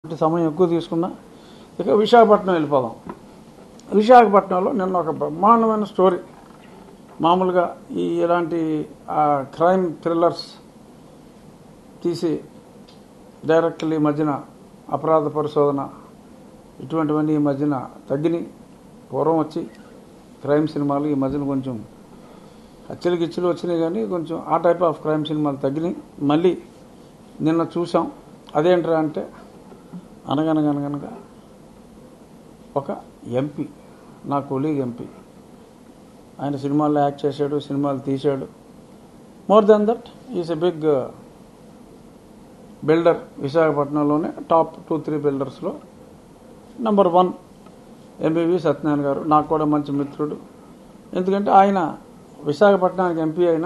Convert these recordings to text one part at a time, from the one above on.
కాబట్టి సమయం ఎక్కువ తీసుకున్నా ఇక విశాఖపట్నం వెళ్ళిపోదాం విశాఖపట్నంలో నిన్న ఒక బ్రహ్మాండమైన స్టోరీ మామూలుగా ఈ ఇలాంటి ఆ క్రైమ్ థ్రిల్లర్స్ తీసి డైరెక్ట్లీ ఈ మధ్యన అపరాధ పరిశోధన ఇటువంటివన్నీ ఈ మధ్యన తగ్గినాయి పూర్వం వచ్చి క్రైమ్ సినిమాలు ఈ మధ్యన కొంచెం హత్యలు గిచ్చులు వచ్చినాయి కానీ కొంచెం ఆ టైప్ ఆఫ్ క్రైమ్ సినిమాలు తగ్గినాయి మళ్ళీ నిన్న చూసాం అదేంట్రా అంటే అనగనగనగనగా ఒక ఎంపీ నా కొలీగ్ ఎంపీ ఆయన సినిమాల్లో యాక్ట్ చేశాడు సినిమాలు తీశాడు more then that is a big builder విశాఖపట్నంలోనే టాప్ టూ త్రీ బిల్డర్స్లో number one MBV Satyanarayana garu నాకు కూడా మంచి మిత్రుడు ఎందుకంటే ఆయన విశాఖపట్నానికి ఎంపీ అయినా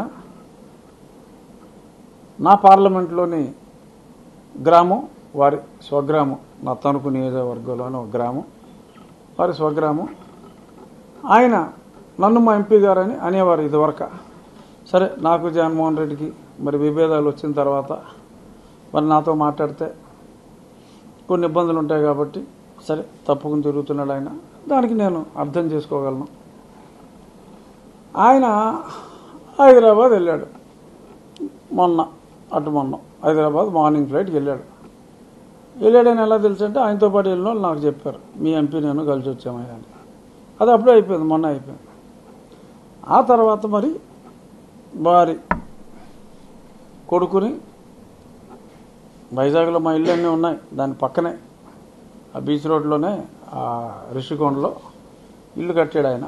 నా పార్లమెంట్లోని గ్రామం వారి స్వగ్రామం నా తణుకు నియోజకవర్గంలోని ఒక గ్రామం వారి స్వగ్రామం ఆయన నన్ను మా ఎంపీ గారని అనేవారు ఇదివరకు సరే నాకు జగన్మోహన్ రెడ్డికి మరి విభేదాలు వచ్చిన తర్వాత మరి నాతో మాట్లాడితే కొన్ని ఇబ్బందులు ఉంటాయి కాబట్టి సరే తప్పుకుని తిరుగుతున్నాడు ఆయన దానికి నేను అర్థం చేసుకోగలను ఆయన హైదరాబాద్ వెళ్ళాడు మొన్న అటు మొన్న హైదరాబాద్ మార్నింగ్ ఫ్లైట్కి వెళ్ళాడు వెళ్ళాడని ఎలా తెలుసు అంటే ఆయనతో పాటు వెళ్ళిన వాళ్ళు నాకు చెప్పారు మీ ఎంపీ నేను కలిసి వచ్చామయ్యా అని అది అప్పుడే అయిపోయింది మొన్న అయిపోయింది ఆ తర్వాత మరి వారి కొడుకుని వైజాగ్లో మా ఇల్లు అన్నీ ఉన్నాయి దాని పక్కనే ఆ బీచ్ రోడ్లోనే ఆ రిషికొండలో ఇల్లు కట్టాడు ఆయన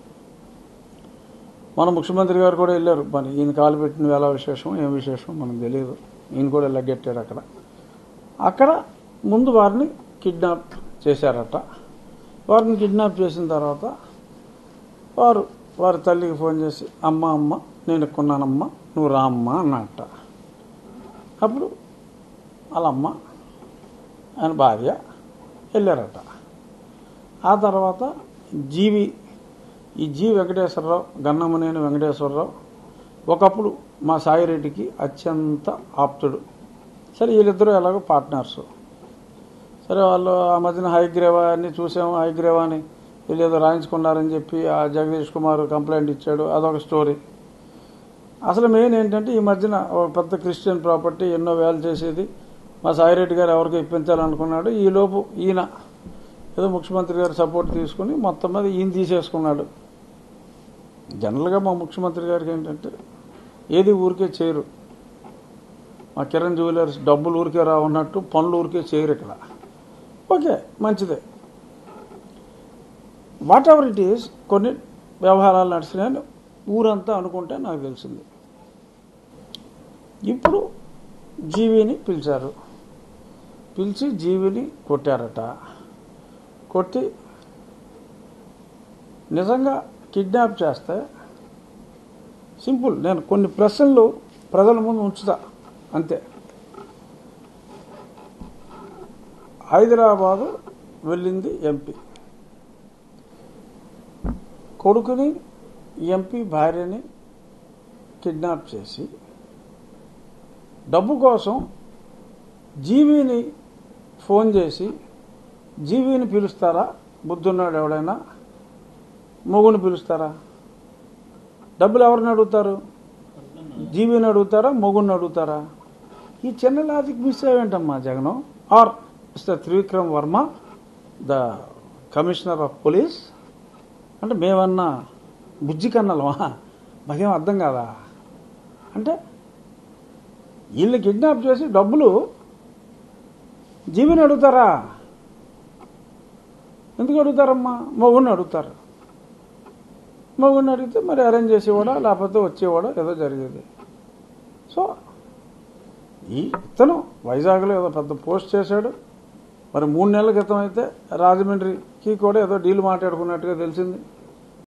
మన ముఖ్యమంత్రి గారు కూడా వెళ్ళారు మరి ఈయన కాలు పెట్టిన వేళ విశేషం ఏం విశేషం మనకు తెలియదు ఈయన కూడా లగ్గెట్టాడు అక్కడ అక్కడ ముందు వారిని కిడ్నాప్ చేశారట వారిని కిడ్నాప్ చేసిన తర్వాత వారు వారి తల్లికి ఫోన్ చేసి అమ్మ అమ్మ నేను ఎక్కున్నానమ్మా నువ్వు రామ్మా అన్నట్ట అప్పుడు వాళ్ళ అమ్మ ఆయన భార్య వెళ్ళారట ఆ తర్వాత జీవి ఈ జి వెంకటేశ్వరరావు గన్నమనేని వెంకటేశ్వరరావు ఒకప్పుడు మా సాయిరెడ్డికి అత్యంత ఆప్తుడు సరే వీళ్ళిద్దరూ ఎలాగో పార్ట్నర్స్ సరే వాళ్ళు ఆ మధ్యన హైగ్రేవా అన్ని చూసాము హైగ్రేవా అని వీళ్ళు ఏదో రాయించుకున్నారని చెప్పి ఆ జగదీష్ కుమార్ కంప్లైంట్ ఇచ్చాడు అదొక స్టోరీ అసలు మెయిన్ ఏంటంటే ఈ మధ్యన ఒక పెద్ద క్రిస్టియన్ ప్రాపర్టీ ఎన్నో వేలు చేసేది మా సాయిరెడ్డి గారు ఎవరికి ఇప్పించాలనుకున్నాడు ఈలోపు ఈయన ఏదో ముఖ్యమంత్రి గారు సపోర్ట్ తీసుకుని మొత్తం మీద ఈయన తీసేసుకున్నాడు జనరల్గా మా ముఖ్యమంత్రి గారికి ఏంటంటే ఏది ఊరికే చేయరు మా కిరణ్ జ్యువెలర్స్ డబ్బులు ఊరికే రావన్నట్టు పనులు ఊరికే చేయరు ఇక్కడ ఓకే మంచిదే వాట్ ఎవర్ ఇట్ ఈస్ కొన్ని వ్యవహారాలు నడిచినాయని ఊరంతా అనుకుంటే నాకు తెలిసింది ఇప్పుడు జీవిని పిలిచారు పిలిచి జీవిని కొట్టారట కొట్టి నిజంగా కిడ్నాప్ చేస్తే సింపుల్ నేను కొన్ని ప్రశ్నలు ప్రజల ముందు ఉంచుతా అంతే హైదరాబాదు వెళ్ళింది ఎంపీ కొడుకుని ఎంపీ భార్యని కిడ్నాప్ చేసి డబ్బు కోసం జీవిని ఫోన్ చేసి జీవిని పిలుస్తారా బుద్ధున్నాడు ఎవడైనా మొగుని పిలుస్తారా డబ్బులు ఎవరిని అడుగుతారు జీవిని అడుగుతారా మొగుని అడుగుతారా ఈ చిన్న లాజిక్ మిస్ అయ్యేంటమ్మా Jagan are Mr Trivikram Varma the commissioner of police అంటే మేమన్నా బుజ్జి కన్నలమా మాకేం అర్థం కాదా అంటే వీళ్ళు కిడ్నాప్ చేసి డబ్బులు జీవిని అడుగుతారా ఎందుకు అడుగుతారమ్మా మగుడిని అడుగుతారు మగుడిని అడిగితే మరి అరేంజ్ చేసేవాడా లేకపోతే వచ్చేవాడా ఏదో జరిగేది సో ఈ ఇతను వైజాగ్లో ఏదో పెద్ద పోస్ట్ చేశాడు మరి మూడు నెలల క్రితం అయితే రాజమండ్రికి కూడా ఏదో డీల్ మాట్లాడుకున్నట్టుగా తెలిసింది